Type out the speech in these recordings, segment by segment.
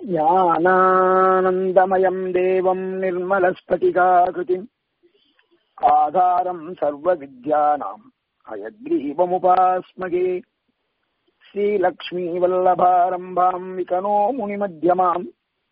ज्ञानानन्दमयम् देवम् निर्मलस्फटिकाकृतिम् आधारम् सर्वविद्यानाम् अयग्रीवमुपास्मगे श्रीलक्ष्मीवल्लभारम्भाम् विकनो मुनिमध्यमाम्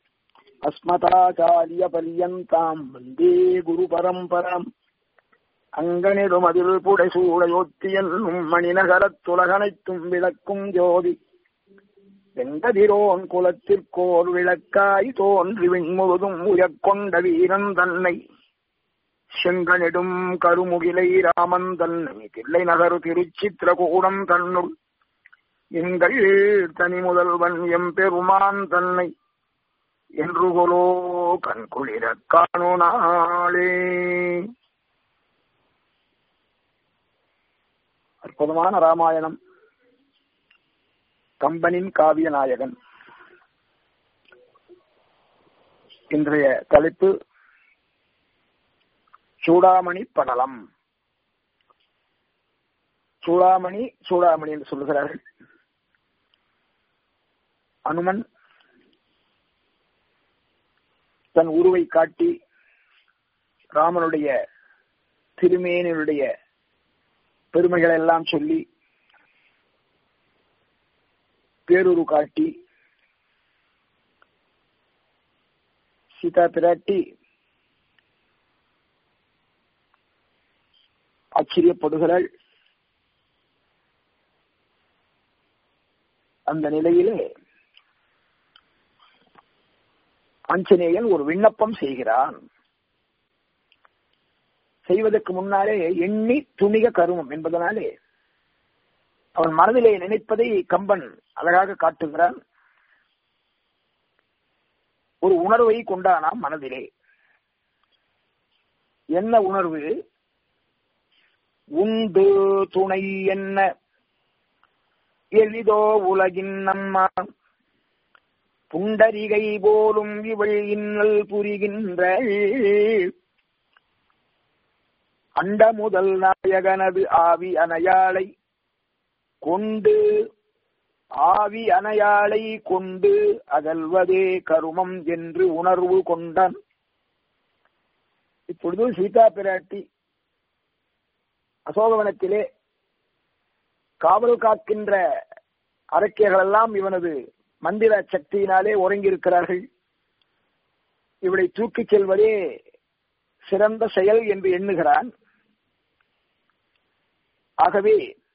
अस्मताचार्यपर्यन्ताम् वन्दे गुरुपरम्पराम् அங்கனிடுமதில் புடைசூடையொத்தியன்னும் மணிநகரத்துலகனைத்தும் விளக்கும் ஜோதி வெங்கதிரோன் குலத்திற்கோர் விளக்காய் தோன்றி விண்முழுதும் உயர்கொண்ட வீரன் தன்னை செங்கனிடும் கருமுகிலை ராமன் தன்னை தில்லை நகரு திருச்சித்திரகூடம் தன்னுள் எங்கள் தனி முதல்வன் எம்பெருமான் தன்னை என்று கொலோ கண்குளிரக் காணோ நாளே அற்புதமான ராமாயணம் கம்பனின் காவிய நாயகன் இன்றைய தலைப்பு சூடாமணி படலம் சூடாமணி சூடாமணி என்று சொல்லுகிறார்கள் அனுமன் தன் உருவை காட்டி ராமனுடைய திருமேனியுடைய பெருமைகள் எல்லாம் சொல்லி பேருரு காட்டி சீதா பிராட்டி ஆச்சரியப்படுகிறாள் அந்த நிலையிலே ஆஞ்சநேயன் ஒரு விண்ணப்பம் செய்கிறான் செய்வதற்கு முன்னாலே எண்ணி துணிக கருமம் என்பதனாலே அவன் மனதிலே நினைப்பதை கம்பன் அழகாக காட்டுகிறான் ஒரு உணர்வை கொண்டானாம் மனதிலே என்ன உணர்வு உண்டு துணை என்ன எளிதோ உலகின் நம்மா புண்டரிகை போலும் இவள் இன்னல் புரிகின்ற அண்ட முதல் நாயகனது ஆவி அணையாளை கொண்டு ஆவி அணையாளை கொண்டு அகல்வதே கருமம் என்று உணர்வு கொண்டான் இப்பொழுது சீதா பிராட்டி அசோகவனத்திலே காவல் காக்கின்ற அரக்கியர்கள் எல்லாம் இவனது மந்திர சக்தியினாலே உறங்கியிருக்கிறார்கள் இவளை தூக்கிச் செல்வதே சிறந்த செயல் என்று எண்ணுகிறான் ஆகவே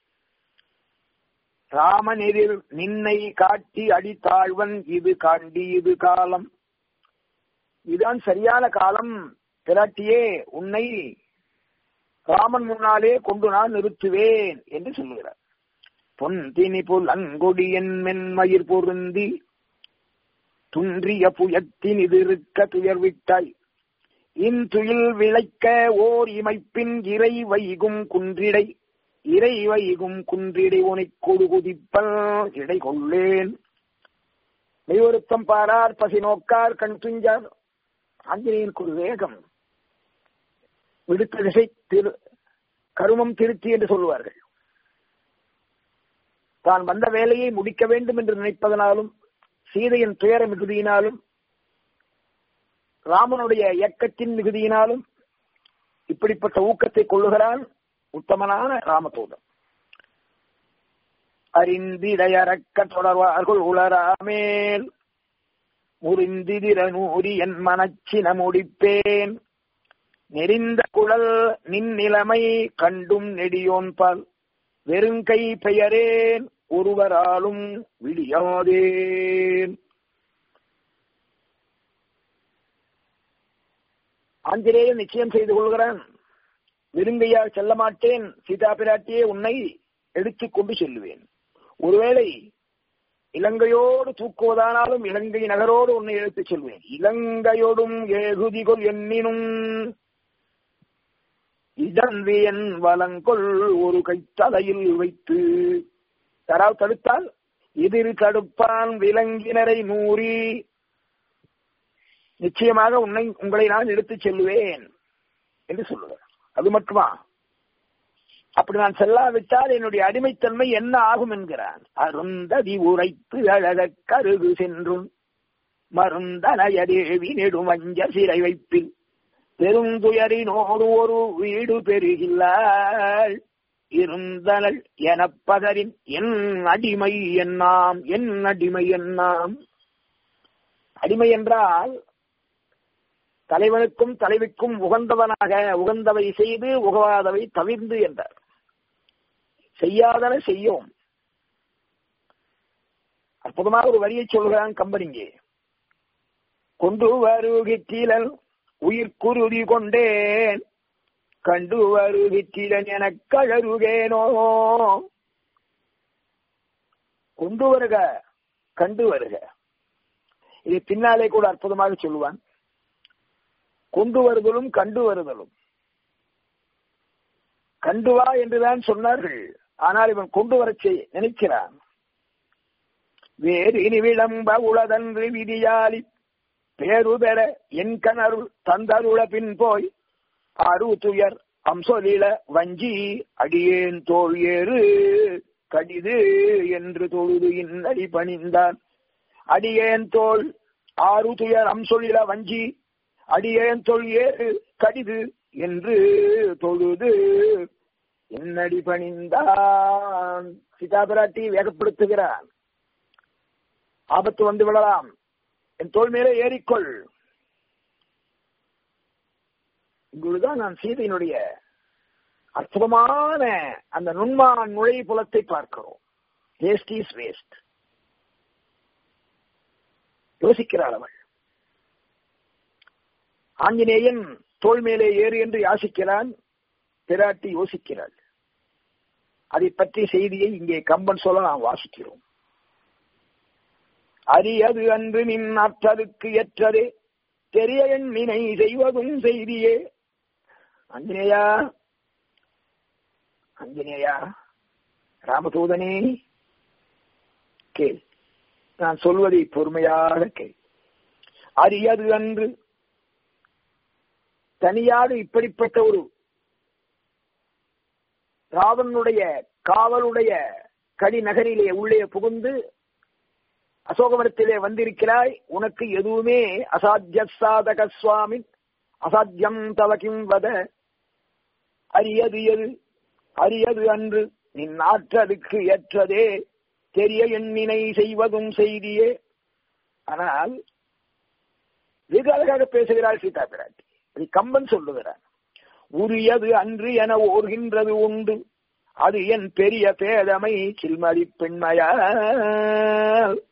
ராமனெதிர் நின்னை காட்டி அடித்தாழ்வன் இது காண்டி இது காலம் இதுதான் சரியான காலம் பிராட்டியே உன்னை ராமன் முன்னாலே கொண்டு நான் நிறுத்துவேன் என்று சொல்லுகிறார் பொன் தினி புல் அங்கொடியன் மென்மயிர் பொருந்தி துன்றிய புயத்தின் இது இருக்க துயர்விட்டாய் இன்துயில் விளைக்க ஓர் இமைப்பின் இறை வைகும் குன்றிடை இறை வைகும் குன்றிடை உனை கொடு குதிப்பல் இடை கொள்ளேன் மெய்வருத்தம் பாரார் பசி நோக்கார் கண் துஞ்சார் ஆஞ்சநேயனுக்கு ஒரு வேகம் விடுத்த திசை திரு கருமம் திருத்தி என்று சொல்லுவார்கள் தான் வந்த வேலையை முடிக்க வேண்டும் என்று நினைப்பதனாலும் சீதையின் துயர மிகுதியினாலும் ராமனுடைய இயக்கத்தின் மிகுதியினாலும் இப்படிப்பட்ட ஊக்கத்தை கொள்ளுகிறான் உத்தமனான ராமதூதன் அறிந்திடையறக்க தொடர்வார்கள் உளராமேல் முறிந்திதிர நூறி என் மனச்சின முடிப்பேன் நெறிந்த குழல் நின் நிலைமை கண்டும் நெடியோன் பால் வெறுங்கை பெயரேன் ஒருவராலும் விடியாதேன் ஆஞ்சநேயன் நிச்சயம் செய்து கொள்கிறான் நெருங்கையால் செல்ல மாட்டேன் சீதா பிராட்டியே உன்னை எடுத்துக் கொண்டு செல்லுவேன் ஒருவேளை இலங்கையோடு தூக்குவதானாலும் இலங்கை நகரோடு உன்னை எடுத்துச் செல்வேன் இலங்கையோடும் ஏகுதிகொள் எண்ணினும் இதன்வியன் வலங்கொள் ஒரு கைத்தலையில் வைத்து யாராவது தடுத்தால் எதிர் தடுப்பான் விலங்கினரை மூறி நிச்சயமாக உன்னை உங்களை நான் எடுத்துச் செல்லுவேன் என்று சொல்லுவார் அது மட்டுமா அப்படி நான் செல்லாவிட்டால் என்னுடைய அடிமைத்தன்மை என்ன ஆகும் என்கிறான் அருந்ததி உரைத்து அழக கருது சென்றும் மருந்தனைய தேவி நெடுமஞ்ச சிறை வைப்பில் பெருந்துயரினோடு ஒரு வீடு பெறுகில்லாள் இருந்தனள் எனப்பதரின் என் அடிமை என்னாம் என் அடிமை என்னாம் அடிமை என்றால் தலைவனுக்கும் தலைவிக்கும் உகந்தவனாக உகந்தவை செய்து உகவாதவை தவிர்ந்து என்றார் செய்யாதன செய்யோம் அற்புதமாக ஒரு வரியை சொல்கிறான் கம்பனிங்கே கொண்டு வருகிற்றிலன் உயிர்க்குருதி கொண்டேன் கண்டு வருகிற்றிலன் எனக் கழருகேனோ கொண்டு வருக கண்டு வருக இது பின்னாலே கூட அற்புதமாக சொல்லுவான் கொண்டு வருதலும் கண்டு வருதலும் கண்டு வா என்றுதான் சொன்னார்கள் ஆனால் இவன் கொண்டு வரச் செய் நினைக்கிறான் வேறு இனி விளம்ப உளதன்று விதியாலி பேரு பெற என் கணருள் தந்தருள பின் போய் அரு துயர் அம்சொலில வஞ்சி அடியேன் தோல் ஏறு கடிது என்று தொழுது இன்னடி பணிந்தான் அடியேன் தோல் ஆறு துயர் அம்சொலில வஞ்சி அடியேன் தொல் ஏறு கடிது என்று தொழுது என்னடி பணிந்தான் சீதாபிராட்டி வேகப்படுத்துகிறான் ஆபத்து வந்து விடலாம் என் தோல் மேலே ஏறிக்கொள் இங்குதான் நான் சீதையினுடைய அற்புதமான அந்த நுண்மான் நுழை புலத்தை பார்க்கிறோம் வேஸ்ட் இஸ் வேஸ்ட் யோசிக்கிறாள் அவள் ஆஞ்சநேயன் தோல் மேலே ஏறு என்று யாசிக்கிறான் பிராட்டி யோசிக்கிறாள் அதை பற்றி செய்தியை இங்கே கம்பன் சொல்ல நாம் வாசிக்கிறோம் அரியது அன்று நின் அற்றதுக்கு ஏற்றதே தெரிய எண்ணினை செய்வதும் செய்தியே அஞ்சனேயா அஞ்சனேயா ராமதூதனே கேள் நான் சொல்வதை பொறுமையாக கேள் அரியது அன்று தனியாக இப்படிப்பட்ட ஒரு ராவனுடைய காவலுடைய கடி நகரிலே உள்ளே புகுந்து அசோகவனத்திலே வந்திருக்கிறாய் உனக்கு எதுவுமே அசாத்திய சாதக சுவாமி அசாத்தியம் தவகிம் வத அரியது எது அரியது அன்று நின் ஆற்றதுக்கு ஏற்றதே தெரிய எண்ணினை செய்வதும் செய்தியே ஆனால் வெகு அழகாக பேசுகிறாள் சீதா பிராட்டி அதை கம்பன் சொல்லுகிறார் உரியது அன்று என ஓர்கின்றது உண்டு அது என் பெரிய பேதமை சில்மதி பெண்மையால்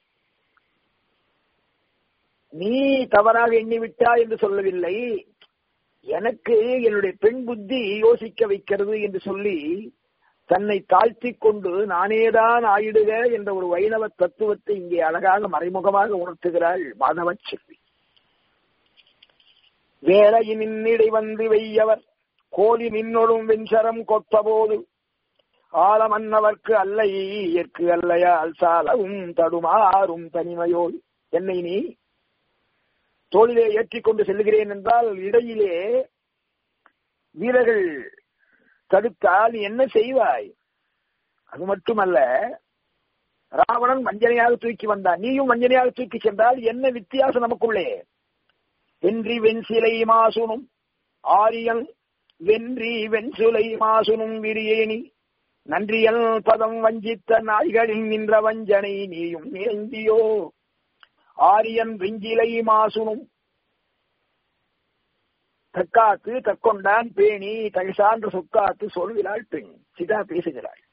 நீ தவறாக எண்ணிவிட்டா என்று சொல்லவில்லை எனக்கு என்னுடைய பெண் புத்தி யோசிக்க வைக்கிறது என்று சொல்லி தன்னை தாழ்த்தி கொண்டு நானேதான் ஆயிடுக என்ற ஒரு வைணவ தத்துவத்தை இங்கே அழகாக மறைமுகமாக உணர்த்துகிறாள் மாதவ செல்வி வேலையின் இன்னிடை வந்து வெய்யவர் கோலி நின்னொடும் வெஞ்சரம் கொத்தபோது ஆழமன்னவர்க்கு அல்லை இயற்கு அல்லையால் சாலவும் தடுமாறும் தனிமையோடு என்னை நீ தோளிலே ஏற்றிக் கொண்டு செல்லுகிறேன் என்றால் இடையிலே வீரர்கள் தடுத்தால் நீ என்ன செய்வாய் அது மட்டுமல்ல ராவணன் வஞ்சனையாக தூக்கி வந்தான் நீயும் வஞ்சனையாக தூக்கி சென்றால் என்ன வித்தியாசம் நமக்குள்ளே வென்றி வெண்சிலை மாசுனும் ஆரியல் வென்றி வெண்சுலை மாசுனும் விரியேனி நன்றியல் பதம் வஞ்சித்த நாய்களில் நின்ற வஞ்சனை நீயும் நிறைந்தியோ ஆரியன் வெஞ்சிலை மாசுனும் தக்காத்து தக்கொண்டான் பேணி தகசான்ற சொக்காத்து சொல்கிறாள் பெண் சிதா பேசுகிறாள்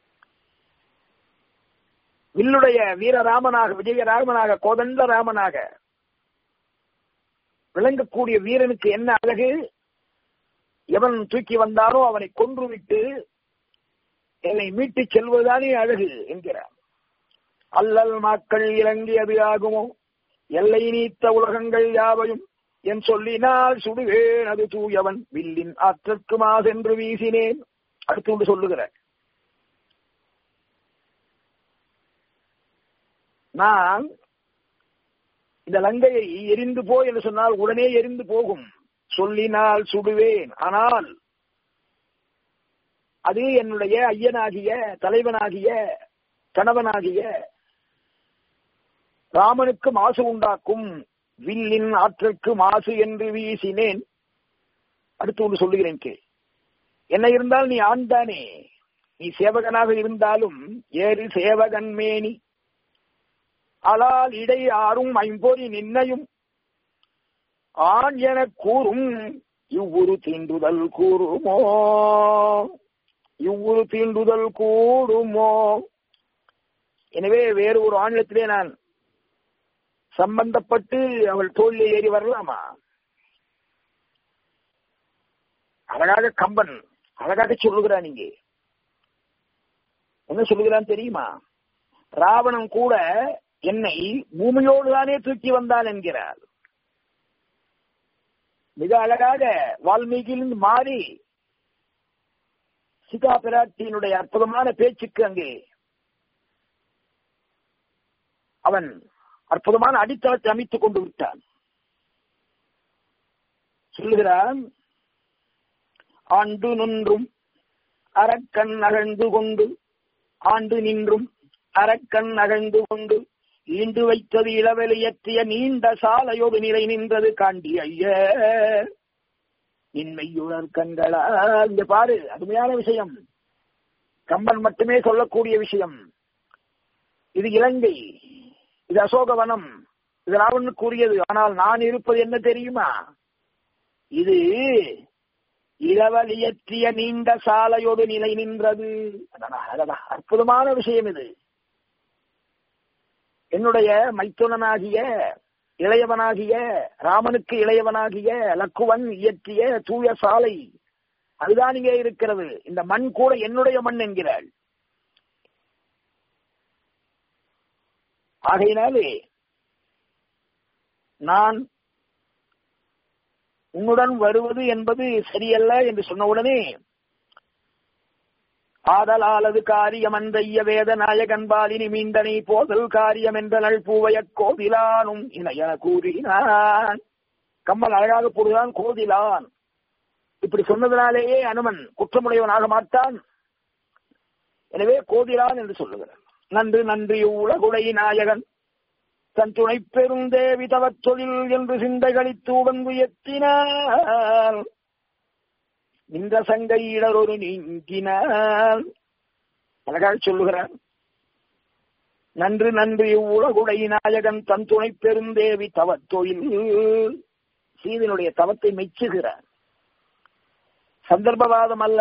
வில்லுடைய வீரராமனாக விஜயராமனாக கோதண்ட ராமனாக விளங்கக்கூடிய வீரனுக்கு என்ன அழகு எவன் தூக்கி வந்தானோ அவனை கொன்றுவிட்டு என்னை மீட்டுச் செல்வதுதானே அழகு என்கிறார் அல்லல் மக்கள் இறங்கியது ஆகுமோ எல்லை நீத்த உலகங்கள் யாவையும் என் சொல்லினால் சுடுவேன் அது தூயவன் வில்லின் ஆற்றற்கு மாசென்று வீசினேன் அடுத்து கொண்டு சொல்லுகிறார் நான் இந்த லங்கையை எரிந்து போ என்று சொன்னால் உடனே எரிந்து போகும் சொல்லினால் சுடுவேன் ஆனால் அது என்னுடைய ஐயனாகிய தலைவனாகிய கணவனாகிய ராமனுக்கு மாசு உண்டாக்கும் வில்லின் ஆற்றற்கு மாசு என்று வீசினேன் அடுத்து ஒன்று சொல்லுகிறேன் கே என்ன இருந்தால் நீ ஆண் தானே நீ சேவகனாக இருந்தாலும் ஏறு சேவகன் மேனி அலால் இடை ஆறும் ஐம்பொறி நின்னையும் ஆண் என கூறும் இவ்வுரு தீண்டுதல் கூறுமோ இவ்வுரு தீண்டுதல் கூடுமோ எனவே வேறு ஒரு ஆணிலத்திலே நான் சம்பந்தப்பட்டு அவள் தோல்ல ஏறி வரலாமா அழகாக கம்பன் அழகாக சொல்லுகிறான் இங்கே என்ன சொல்லுகிறான் தெரியுமா ராவணன் கூட என்னை பூமியோடு தானே தூக்கி வந்தான் என்கிறார் மிக அழகாக வால்மீகியிலிருந்து மாறி சீதா பிராட்டியினுடைய அற்புதமான பேச்சுக்கு அங்கே அவன் அற்புதமான அடித்தளத்தை அமைத்துக் கொண்டு விட்டான் சொல்லுகிறான் ஆண்டு நின்றும் அரக்கண் அகழ்ந்து கொண்டு ஆண்டு நின்றும் அரக்கண் அகழ்ந்து கொண்டு ஈண்டு வைத்தது இளவெளியற்றிய நீண்ட சாலையோடு நிலை நின்றது காண்டி ஐய இன்மையுணர் கண்களா இங்க பாரு அருமையான விஷயம் கம்பன் மட்டுமே சொல்லக்கூடிய விஷயம் இது இலங்கை இது அசோகவனம் இது ராவனுக்குரியது ஆனால் நான் இருப்பது என்ன தெரியுமா இது இளவலியற்றிய நீண்ட சாலையோடு நிலை நின்றது அற்புதமான விஷயம் இது என்னுடைய மைத்துனனாகிய இளையவனாகிய ராமனுக்கு இளையவனாகிய லக்குவன் இயற்றிய தூய சாலை அதுதான் இங்கே இருக்கிறது இந்த மண் கூட என்னுடைய மண் என்கிறாள் ஆகையினாலே நான் உன்னுடன் வருவது என்பது சரியல்ல என்று சொன்னவுடனே ஆதலாலது காரியம் அந்தைய வேத நாயகன் பாலினி மீண்டனை போதல் காரியம் என்ற நல் பூவைய கோதிலானும் இணையன கூறினான் கம்மல் அழகாக போடுகிறான் கோதிலான் இப்படி சொன்னதினாலேயே அனுமன் குற்றமுடையவனாக மாட்டான் எனவே கோதிலான் என்று சொல்லுகிறான் நன்று நன்றி உலகுடை நாயகன் தன் துணை பெருந்தேவி தவத் தொழில் என்று சிந்தைகளித்து உவந்து எத்தினார் இந்த சங்கை இடரொரு நீங்கினார் அழகாக சொல்லுகிறார் நன்று நன்று இவ்வுலகுடை நாயகன் தன் துணை பெருந்தேவி தவத் தொழில் சீதனுடைய தவத்தை மெச்சுகிறார் சந்தர்ப்பவாதம் அல்ல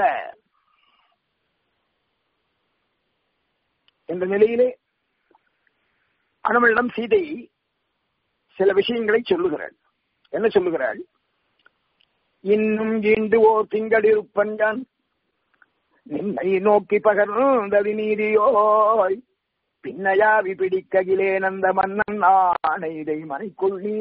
என்ற நிலையிலே அனுமனிடம் சீதை சில விஷயங்களை சொல்லுகிறாள் என்ன சொல்லுகிறாள் இன்னும் ஈண்டு ஓர் திங்கள் இருப்பன் யான் நின்னை நோக்கி பகர்ந்தது நீதியோய் பின்னையாவி பிடிக்ககிலே நந்த மன்னன் ஆணை இதை மனைக்குள் நீ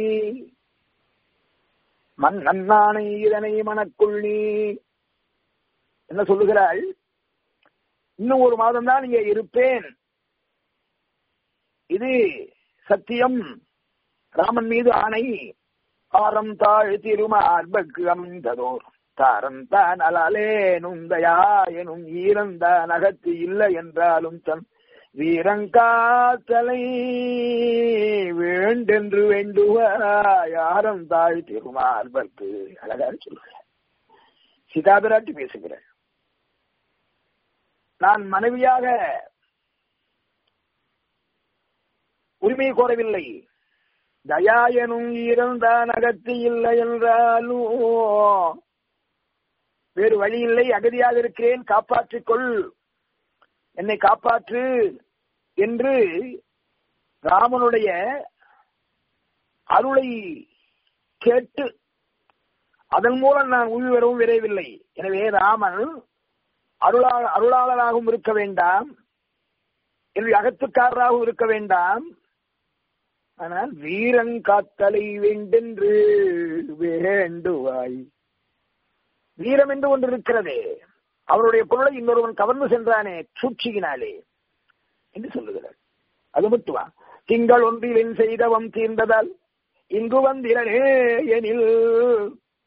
மன்னன் ஆணை இதனை மனக்குள் நீ என்ன சொல்லுகிறாள் இன்னும் ஒரு மாதம் தான் இங்கே இருப்பேன் இது சத்தியம் ராமன் மீது ஆணை ஆரம் தாழ் திருமார்பக்கு அமைந்ததோர் தாரம் தான் அலாலே நுந்தையா எனும் ஈரந்தான் அகத்து இல்லை என்றாலும் தன் வீரங்காத்தலை வேண்டென்று வேண்டுவாய் ஆரம் தாழ் திருமார்பக்கு அழகாக சொல்லுகிறார் சீதாபிராட்டி பேசுகிறார் நான் மனைவியாக உரிமை கோரவில்லை தயாயனும் ஈரந்தான் அகத்து இல்லை என்றாலும் வேறு வழி இல்லை அகதியாக இருக்கிறேன் காப்பாற்றிக் கொள் என்னை காப்பாற்று என்று ராமனுடைய அருளை கேட்டு அதன் மூலம் நான் உயிர் வரவும் விரைவில்லை எனவே ராமன் அருளா அருளாளராகவும் இருக்க வேண்டாம் என்னுடைய அகத்துக்காரராகவும் இருக்க வேண்டாம் ஆனால் வீரங்காத்தலை வேண்டென்று வேண்டுவாய் வீரம் என்று ஒன்று இருக்கிறதே அவருடைய பொருளை இன்னொருவன் கவர்ந்து சென்றானே சூழ்ச்சியினாலே என்று சொல்லுகிறார் அது மட்டுமா திங்கள் ஒன்றில் என் செய்தவம் தீர்ந்ததால் இங்கு வந்திரனே எனில்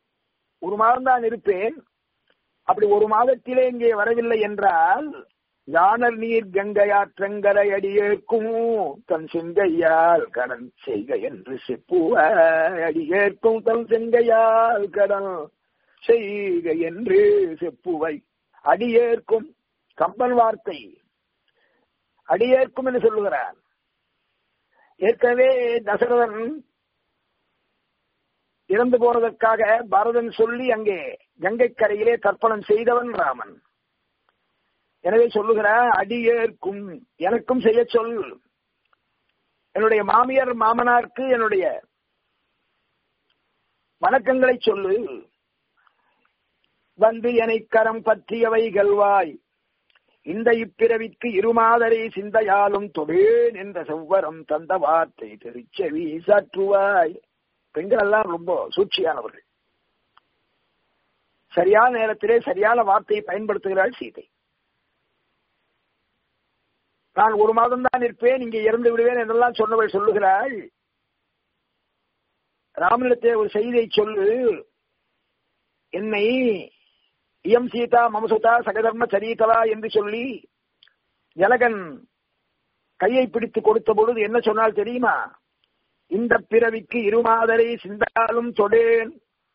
ஒரு மாதம் தான் இருப்பேன் அப்படி ஒரு மாதத்திலே இங்கே வரவில்லை என்றால் யானர் நீர் கங்கையாற்றங்கரை அடியேற்கும் தன் செங்கையால் கடன் செய்க என்று செப்புவ அடியேற்கும் தன் செங்கையால் கடன் செய்க என்று செப்புவை அடியேற்கும் கம்பன் வார்த்தை அடியேற்கும் என்று சொல்லுகிறார் ஏற்கனவே தசரதன் இறந்து போனதற்காக பரதன் சொல்லி அங்கே கங்கை கரையிலே தர்ப்பணம் செய்தவன் ராமன் எனவே சொல்லுகிறார் அடியேற்கும் எனக்கும் செய்ய சொல் என்னுடைய மாமியார் மாமனாருக்கு என்னுடைய வணக்கங்களை சொல்லு வந்து எனை கரம் பற்றியவை கல்வாய் இந்த இப்பிறவிக்கு இருமாதரை சிந்தையாலும் தொடேன் என்ற செவ்வரம் தந்த வார்த்தை திருச்செவி சாற்றுவாய் பெண்கள் எல்லாம் ரொம்ப சூழ்ச்சியானவர்கள் சரியான நேரத்திலே சரியான வார்த்தையை பயன்படுத்துகிறாள் சீதை நான் ஒரு மாதம் தான் இருப்பேன் இங்கே இறந்து விடுவேன் என்றெல்லாம் சொன்னவள் சொல்லுகிறாள் ராமனிடத்தே ஒரு செய்தியை சொல்லு என்னை இயம் சீதா மமசுதா சகதர்ம சரீதலா என்று சொல்லி ஜனகன் கையை பிடித்து கொடுத்த பொழுது என்ன சொன்னால் தெரியுமா இந்த பிறவிக்கு இருமாதரை சிந்தாலும் தொடேன்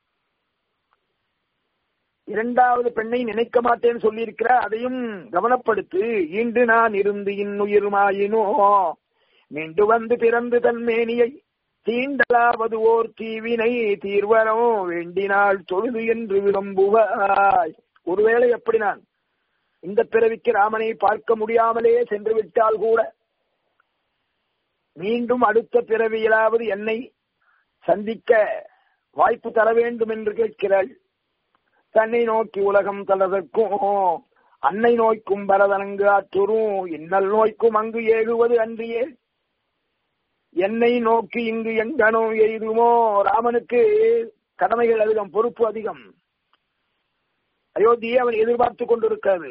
இரண்டாவது பெண்ணை நினைக்க மாட்டேன்னு சொல்லியிருக்கிறார் அதையும் கவனப்படுத்து இன்று நான் இருந்து இன்னுயிருமாயினோ மீண்டு வந்து பிறந்து தன் மேனியை தீண்டலாவது ஓர் தீவினை தீர்வரோ வேண்டினாள் தொழுது என்று விரும்புவாய் ஒருவேளை எப்படி நான் இந்த பிறவிக்கு ராமனை பார்க்க முடியாமலே சென்று விட்டால் கூட மீண்டும் அடுத்த பிறவியிலாவது என்னை சந்திக்க வாய்ப்பு தர வேண்டும் என்று கேட்கிறாள் தன்னை நோக்கி உலகம் தளதற்கும் அன்னை நோய்க்கும் பரதனங்கு ஆற்றுரும் இன்னல் நோய்க்கும் அங்கு ஏகுவது அன்றியே என்னை நோக்கி இங்கு எங்கனோ எய்துமோ ராமனுக்கு கடமைகள் அதிகம் பொறுப்பு அதிகம் அயோத்தியை அவன் எதிர்பார்த்து கொண்டிருக்கிறது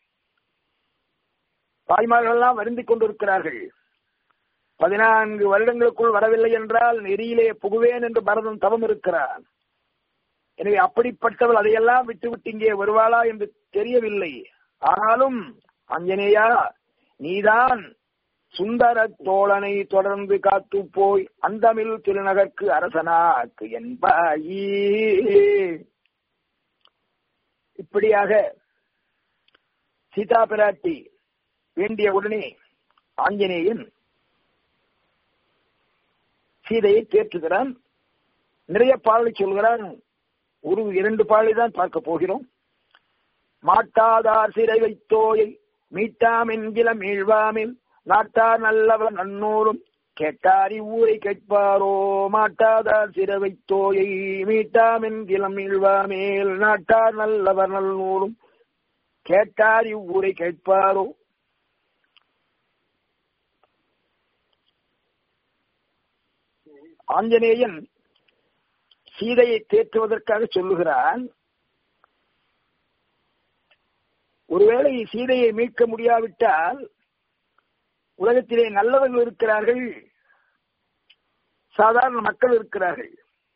தாய்மார்கள் எல்லாம் வருந்திக் கொண்டிருக்கிறார்கள் பதினான்கு வருடங்களுக்குள் வரவில்லை என்றால் நெறியிலே புகுவேன் என்று பரதன் தவம் இருக்கிறான் எனவே அப்படிப்பட்டவள் அதையெல்லாம் விட்டுவிட்டு இங்கே வருவாளா என்று தெரியவில்லை ஆனாலும் அஞ்சனேயா நீதான் சுந்தர தோழனை தொடர்ந்து காத்து போய் அந்தமில் திருநகர்க்கு அரசனாக்கு என்பாயி இப்படியாக சீதா பிராட்டி வேண்டிய உடனே ஆஞ்சநேயன் சீதையை தேற்றுகிறான் நிறைய பாடலை சொல்கிறான் ஒரு இரண்டு பாடலை தான் பார்க்க போகிறோம் மாட்டாதார் சிறை வைத்தோயை மீட்டாம் என்கிற மீழ்வாமில் நாட்டார் நல்லவர் நன்னூரும் கேட்டாரி ஊரை கேட்பாரோ மாட்டாதார் சிறை வைத்தோயை மீட்டாம் என்கிற மீழ்வாமேல் நாட்டார் நல்லவர் நன்னூரும் கேட்டார் இவ்வூரை கேட்பாரோ ஆஞ்சநேயன் சீதையை தேற்றுவதற்காக சொல்லுகிறான் ஒருவேளை சீதையை மீட்க முடியாவிட்டால் உலகத்திலே நல்லவர்கள் இருக்கிறார்கள் சாதாரண மக்கள் இருக்கிறார்கள்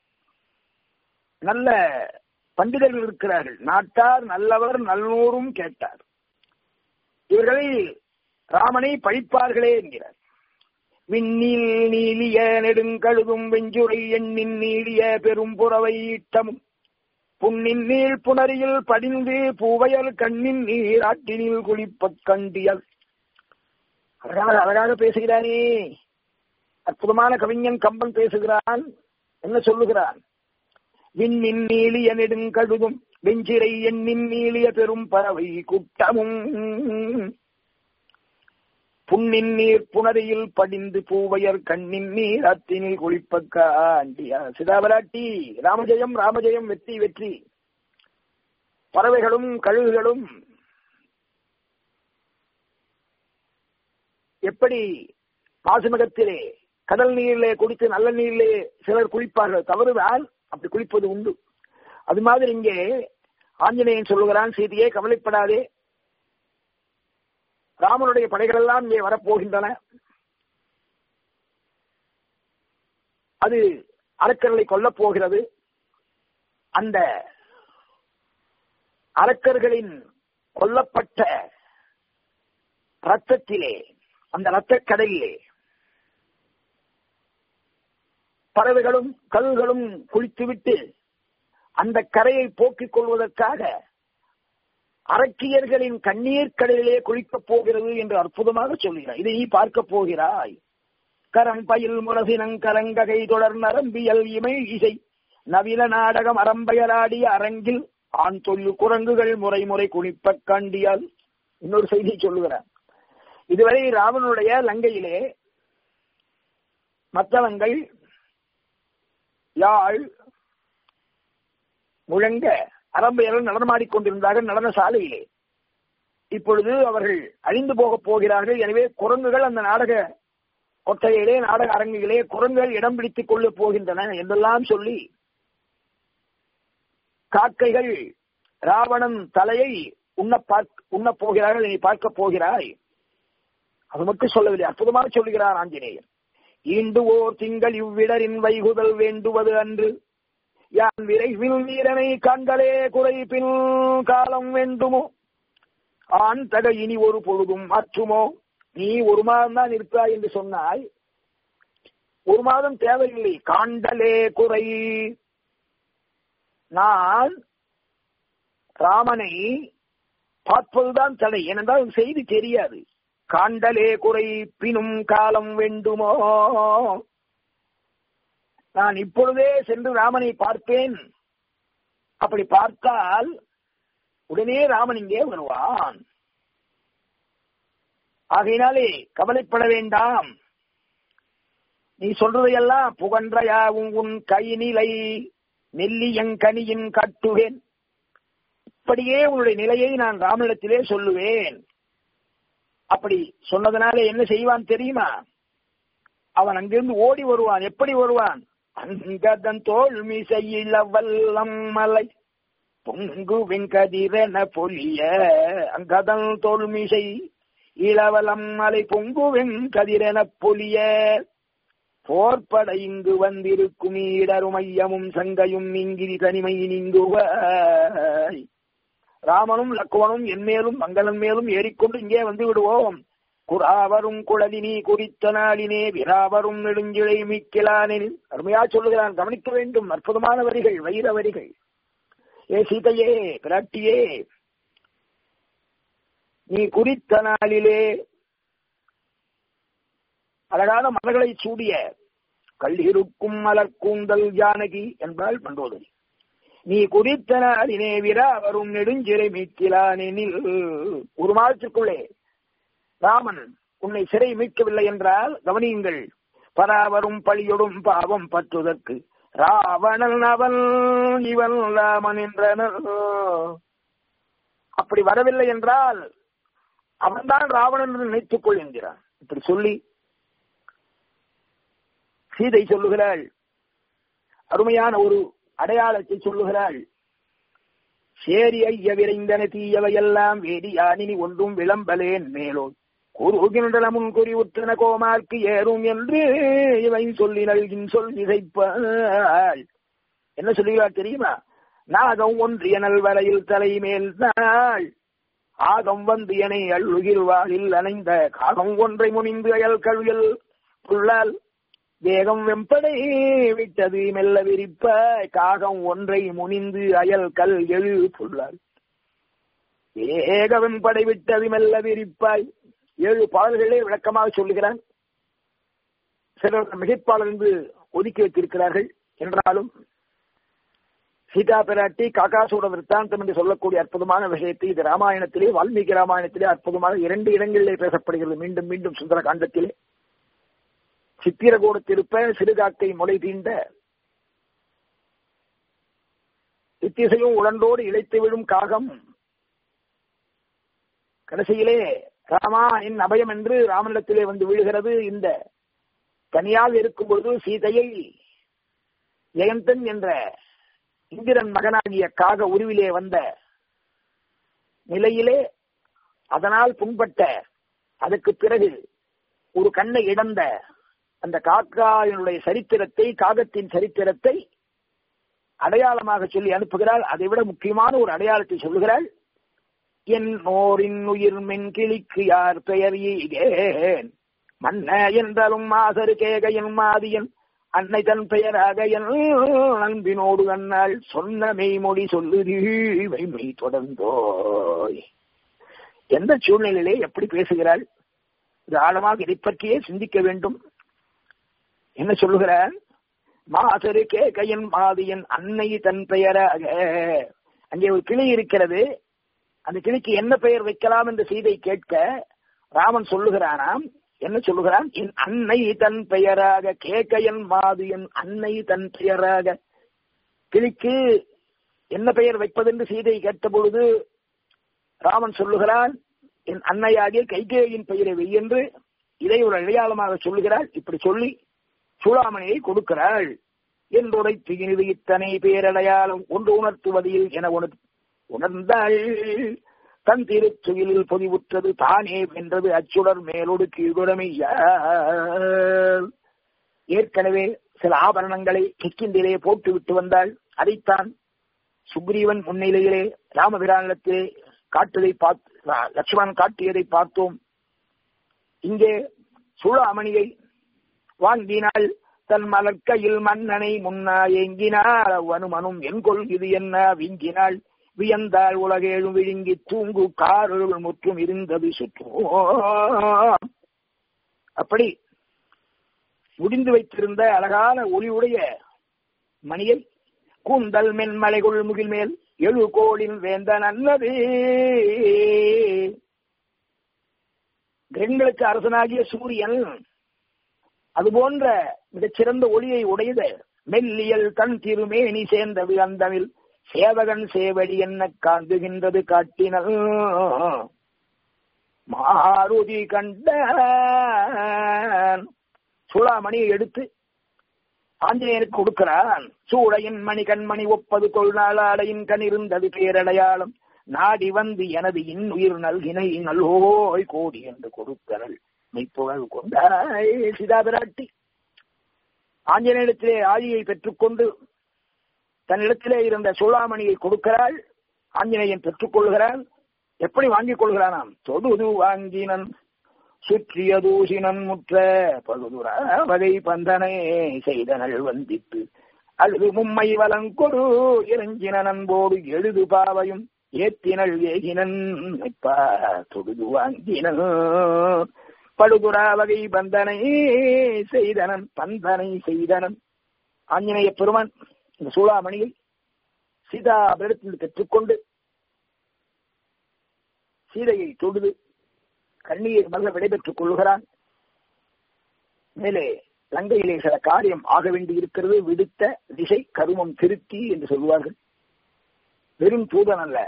நல்ல பண்டிதர்கள் இருக்கிறார்கள் நாட்டார் நல்லவர் நல்லோரும் கேட்டார் இவர்களை ராமனை பழிப்பார்களே என்கிறார் விண்ணில் நீலிய நெடுங்கழுதும் வெஞ்சுரை எண்ணின் நீடிய பெரும் புறவை ஈட்டமும் புண்ணின் நீள் புணரியில் படிந்து பூவையல் கண்ணின் நீர் ஆட்டினில் குளிப்பக் கண்டியல் அழகாக அழகாக பேசுகிறானே அற்புதமான கவிஞன் கம்பன் பேசுகிறான் என்ன சொல்லுகிறான் விண்ணின் நீலிய நெடுங்கழுதும் வெஞ்சிரை எண்ணின் நீலிய பெரும் பறவை குட்டமும் புண்ணின் நீர் புணரியில் படிந்து பூவையர் கண்ணின் நீர் அத்தினில் குளிப்பக்காண்டியா சிதாபராட்டி ராமஜெயம் ராமஜெயம் வெற்றி வெற்றி பறவைகளும் கழுகுகளும் எப்படி மாசுமகத்திலே கடல் நீரிலே குடித்து நல்ல நீரிலே சிலர் குளிப்பார்கள் தவறுதான் அப்படி குளிப்பது உண்டு அது மாதிரி இங்கே ஆஞ்சநேயன் சொல்லுகிறான் சீதையே கவலைப்படாதே ராமனுடைய படைகள் எல்லாம் இங்கே வரப்போகின்றன அது அரக்கர்களை கொல்லப் போகிறது அந்த அரக்கர்களின் கொல்லப்பட்ட ரத்தத்திலே அந்த ரத்த கடலிலே பறவைகளும் கல்களும் குளித்துவிட்டு அந்த கரையை போக்கிக் கொள்வதற்காக அரக்கியர்களின் கண்ணீர் கடலிலே குளிக்கப் போகிறது என்று அற்புதமாக சொல்கிறார் இதை நீ பார்க்க போகிறாய் கரம் பயில் முரசினங் கலங்ககை தொடர் நரம்பியல் இமை இசை நவீன நாடகம் அரம்பயலாடிய அரங்கில் ஆண் தொல்லு குரங்குகள் முறை முறை குளிப்ப கண்டியால் இன்னொரு செய்தி சொல்லுகிறார் இதுவரை ராவனுடைய லங்கையிலே மத்தவங்கள் யாழ் முழங்க அரம்பையர்கள் நடனமாடிக் கொண்டிருந்தார்கள் நடன சாலையிலே இப்பொழுது அவர்கள் அழிந்து போகப் போகிறார்கள் எனவே குரங்குகள் அந்த நாடக கொட்டையிலே நாடக அரங்கிலே குரங்குகள் இடம் பிடித்துக் கொள்ளப் போகின்றன என்றெல்லாம் சொல்லி காக்கைகள் ராவணன் தலையை உண்ண பார்க்க உண்ணப் போகிறார்கள் நீ பார்க்க போகிறாய் அது மட்டும் சொல்லவில்லை அற்புதமாக சொல்லுகிறார் ஆஞ்சநேயர் ஈண்டு ஓர் திங்கள் இவ்விடரின் வைகுதல் வேண்டுவது அன்று யான் விரைவில் வீரனை கண்களே குறைப்பின் காலம் வேண்டுமோ ஆண் தக இனி ஒரு பொழுதும் மாற்றுமோ நீ ஒரு மாதம் தான் இருப்பாய் என்று சொன்னாய் ஒரு மாதம் தேவையில்லை காண்டலே குறை நான் ராமனை பார்ப்பதுதான் தடை ஏனென்றால் செய்தி தெரியாது காண்டலே குறை பினும் காலம் வேண்டுமோ நான் இப்பொழுதே சென்று ராமனை பார்ப்பேன் அப்படி பார்த்தால் உடனே ராமன் இங்கே வருவான் ஆகையினாலே கவலைப்பட வேண்டாம் நீ சொல்றதையெல்லாம் புகன்றையாவும் உன் கை நிலை நெல்லியங்கனியின் கட்டுவேன் இப்படியே உன்னுடைய நிலையை நான் ராமனிடத்திலே சொல்லுவேன் அப்படி சொன்னதுனால என்ன செய்வான் தெரியுமா அவன் அங்கிருந்து ஓடி வருவான் எப்படி வருவான் அங்கதன் தோல் மிசையில வல்லம் மலை பொங்கு வெங்கதிரென பொலிய அங்கதன் தோல் மிசை இளவலம் மலை பொங்கு வெங்கதிரென பொலிய போர்ப்பட இங்கு வந்திருக்கும் ஈடரும் ஐயமும் சங்கையும் நீங்கிரி தனிமை நீங்குவாய் ராமனும் லக்குவனும் என் மேலும் மங்களன் மேலும் ஏறிக்கொண்டு இங்கே வந்து விடுவோம் குராவரும் குழலினி குறித்த நாளினே விராவரும் நெடுஞ்சிழை மிக்கலானெனில் அருமையா சொல்லுகிறான் கவனிக்க வேண்டும் அற்புதமான வரிகள் வைர வரிகள் ஏ சீதையே பிராட்டியே நீ குறித்த நாளிலே அழகான மலர்களை சூடிய கல்லிருக்கும் மலர் கூந்தல் ஜானகி என்பாள் மண்டோதரி நீ குறித்த நாளினே விராவரும் நெடுஞ்சிறை மீட்கிறானெனில் ஒரு மாதத்திற்குள்ளே ராமன் உன்னை சிறை மீட்கவில்லை என்றால் கவனியுங்கள் பராவரும் பழியொடும் பாவம் பற்றுவதற்கு ராவணன் அவன் இவன் ராமன் என்றனர் அப்படி வரவில்லை என்றால் அவன்தான் ராவணன் என்று நினைத்துக் கொள் என்கிறான் இப்படி சொல்லி சீதை சொல்லுகிறாள் அருமையான ஒரு அடையாளத்தை சொல்லுகிறாள் சேரி ஐய விரைந்தன தீயவையெல்லாம் வேதியானினி ஒன்றும் விளம்பலேன் மேலோ கூறுகின்ற முன் குறி உற்றன கோமார்க்கு ஏறும் என்று இவை சொல்லி நல்கின் சொல் இசைப்பாள் என்ன சொல்லுகிறாள் தெரியுமா நாகம் ஒன்றிய நல்வரையில் தலைமேல் நாள் ஆகம் வந்து எனை அள்ளுகில் வாழில் அணைந்த காகம் ஒன்றை முனிந்து அயல் கழுவில் புல்லால் வேகம் வெம்படை விட்டது மெல்ல விரிப்ப காகம் ஒன்றை முனிந்து அயல் கல் எழு புல்லால் வேக வெம்படை விட்டது மெல்ல விரிப்பாய் ஏழு பாடல்களே விளக்கமாக சொல்லுகிறான் சிலர் மிகைப்பாளர் என்று ஒதுக்கி வைத்திருக்கிறார்கள் என்றாலும் சீதா பிராட்டி காக்காசூட விற்த்தாந்தம் என்று சொல்லக்கூடிய அற்புதமான விஷயத்தை இது ராமாயணத்திலே வால்மீகி ராமாயணத்திலே அற்புதமாக இரண்டு இடங்களிலே பேசப்படுகிறது மீண்டும் மீண்டும் சுந்தர காண்டத்திலே சித்திரகூடத்திருப்ப சிறுகாக்கை முளை தீண்ட இத்திசையும் உடண்டோடு இழைத்து விழும் காகம் கடைசியிலே ராமா என் அபயம் என்று ராமனிடத்திலே வந்து விழுகிறது இந்த தனியாக இருக்கும் பொழுது சீதையை ஜெயந்தன் என்ற இந்திரன் மகனாகிய காக உருவிலே வந்த நிலையிலே அதனால் புண்பட்ட அதுக்கு பிறகு ஒரு கண்ணை இழந்த அந்த காக்காயினுடைய சரித்திரத்தை காகத்தின் சரித்திரத்தை அடையாளமாக சொல்லி அனுப்புகிறாள் அதை விட முக்கியமான ஒரு அடையாளத்தை சொல்லுகிறாள் என் நோரின் உயிர் மென் கிளிக்கு யார் பெயர் ஈகேன் மன்ன என்றாலும் மாசரு கேகையன் மாதியன் அன்னை தன் பெயராக என் அன்பினோடு அண்ணாள் சொன்ன மெய்மொழி சொல்லுதி மெய் தொடர்ந்தோய் எந்த சூழ்நிலையிலே எப்படி பேசுகிறாள் இது ஆழமாக இதை பற்றியே சிந்திக்க வேண்டும் என்ன சொல்லுகிறார் மாசரு கேகையன் மாதியன் அன்னை தன் பெயராக அங்கே ஒரு கிளி இருக்கிறது அந்த கிளிக்கு என்ன பெயர் வைக்கலாம் என்று சீதை கேட்க ராமன் சொல்லுகிறானாம் என்ன சொல்லுகிறான் என் அன்னை தன் பெயராக கேக்கையன் மாது என் அன்னை தன் பெயராக கிளிக்கு என்ன பெயர் வைப்பதென்று சீதை கேட்ட பொழுது ராமன் சொல்லுகிறான் என் அன்னையாகிய கைகேயின் பெயரை வெய்யென்று இதை ஒரு அடையாளமாக சொல்லுகிறாள் இப்படி சொல்லி சூளாமணியை கொடுக்கிறாள் என்றுடைத்து இனிது இத்தனை பேரடையாளம் ஒன்று உணர்த்துவதில் என உணர் உணர்ந்தாள் தன் திருச்சுயிலில் பொதிவுற்றது தானே வென்றது அச்சுடர் மேலோடு கீழுடமையா ஏற்கனவே சில ஆபரணங்களை கிக்கிந்திலே போட்டு விட்டு வந்தாள் அதைத்தான் சுக்ரீவன் முன்னிலையிலே ராமபிரானிடத்திலே காட்டுவதை பார்த்து லட்சுமணன் காட்டியதை பார்த்தோம் இங்கே சூளாமணியை வாங்கினாள் தன் மலர்க்கையில் மன்னனை முன்னா ஏங்கினாள் அவ்வனுமனும் என்கொள் இது என்ன வீங்கினாள் வியந்தாள் உலகேழும் விழுங்கி தூங்கு காருள் முற்றும் இருந்தது சுற்றும் அப்படி முடிந்து வைத்திருந்த அழகான ஒளியுடைய மணியை கூந்தல் மென்மலைகுள் முகில் மேல் எழு கோளின் வேந்த நல்லது கிரகங்களுக்கு அரசனாகிய சூரியன் அதுபோன்ற மிகச்சிறந்த ஒளியை உடையது மெல்லியல் தன் திருமேனி சேர்ந்தது அந்தமில் சேவகன் சேவடி என்ன காந்துகின்றது காட்டினல் மாருதி கண்ட சூளாமணியை எடுத்து ஆஞ்சநேயருக்கு கொடுக்கிறான் சூளையின் மணி கண்மணி ஒப்பது கொள்நாளாடையின் கண் இருந்தது பேரடையாளம் நாடி வந்து எனது இன்னுயிர் நல்கினை நல்லோய் கோடி என்று கொடுத்தனள் மெய்ப்புகழ் கொண்டாய் சிதா பிராட்டி ஆஞ்சநேயத்திலே ஆதியை பெற்றுக்கொண்டு தன்னிடத்திலே இருந்த சூளாமணியை கொடுக்கிறாள் ஆஞ்சநேயன் பெற்றுக் கொள்கிறான் எப்படி வாங்கிக் கொள்கிறானாம் தொடுது வாங்கினன் சுற்றிய தூசினன் முற்ற பழுதுரா வகை பந்தனை செய்தனள் வந்தித்து அழுது மும்மை வலங்கொடு இறங்கின நண்போடு எழுது பாவையும் ஏத்தினள் ஏகினன் இப்பா தொடுது வாங்கினன் பழுதுரா வகை பந்தனை செய்தனன் பந்தனை செய்தனன் ஆஞ்சநேய பெருமான் இந்த சூளாமணியை சீதா அவரிடத்தில் பெற்றுக்கொண்டு சீதையை தொடுது கண்ணீர் மல்ல விடைபெற்றுக் கொள்கிறான் மேலே லங்கையிலே சில காரியம் ஆக வேண்டி இருக்கிறது விடுத்த திசை கருமம் திருத்தி என்று சொல்வார்கள் வெறும் தூதன் அல்ல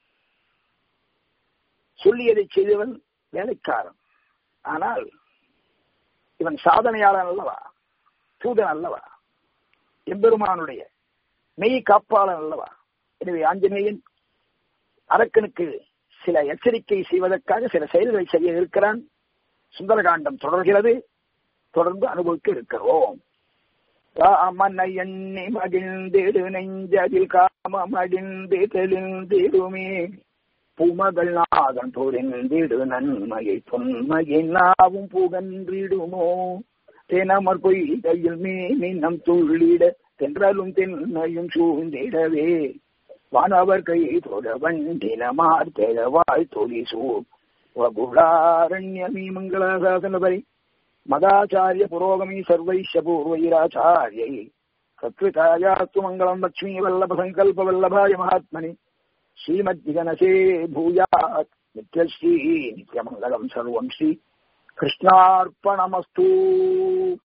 சொல்லியதை செய்தவன் வேலைக்காரன் ஆனால் இவன் சாதனையாளன் அல்லவா தூதன் அல்லவா எம்பெருமானுடைய மெய் காப்பாளன் அல்லவா எனவே ஆஞ்சநேயன் அரக்கனுக்கு சில எச்சரிக்கை செய்வதற்காக சில செயல்களை செய்ய இருக்கிறான் சுந்தரகாண்டம் தொடர்கிறது தொடர்ந்து அனுபவிக்க இருக்கிறோம் ராமனை எண்ணி மகிழ்ந்திடு நெஞ்சதில் காமம் அடிந்து தெளிந்திடுமே பூமகள் நாதன் பொறிந்திடு நன்மையை தொன்மையை நாவும் புகன்றிடுமோ தெனமர் பொய்கையில் மீனினம் துள்ளிட தென்றலும் தென்னையும் சூழ்ந்திடவே வானவர் கை தொட வண்டினமார் தெழவாய் தொழி சூழ் வகுடாரண்யமீ மங்களாசாசனபரி மதாச்சாரிய புரோகமி சர்வைஷ பூர்வைராச்சாரியை சத்விதாயாத்து மங்களம் லக்ஷ்மீ வல்லப சங்கல்ப வல்லபாய மகாத்மனி ஸ்ரீமத்விகனசே பூயாத் நித்யஸ்ரீ நித்யமங்கலம் சர்வம் ஸ்ரீ கிருஷ்ணார்ப்பணமஸ்தூ